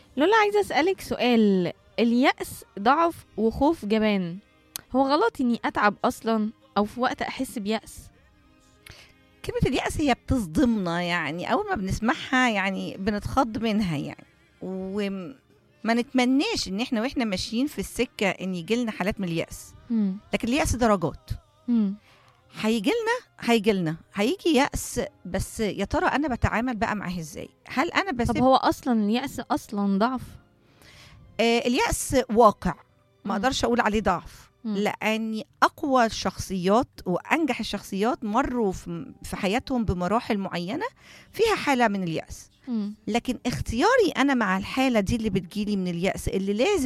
لولا عايزة أسألك سؤال اليأس ضعف وخوف جبان هو غلط إني أتعب أصلا أو في وقت أحس بيأس كلمة اليأس هي بتصدمنا يعني أول ما بنسمعها يعني بنتخض منها يعني وما نتمناش إن احنا واحنا ماشيين في السكة إن يجيلنا حالات من اليأس مم. لكن اليأس درجات مم. هيجيلنا هيجيلنا هيجي يأس بس يا ترى أنا بتعامل بقى معاه إزاي هل أنا طب بسيب هو أصلا اليأس أصلا ضعف آه اليأس واقع ما مم. أقدرش أقول عليه ضعف مم. لأن أقوى الشخصيات وأنجح الشخصيات مروا في في حياتهم بمراحل معينة فيها حالة من اليأس مم. لكن اختياري أنا مع الحالة دي اللي بتجيلي من اليأس اللي لازم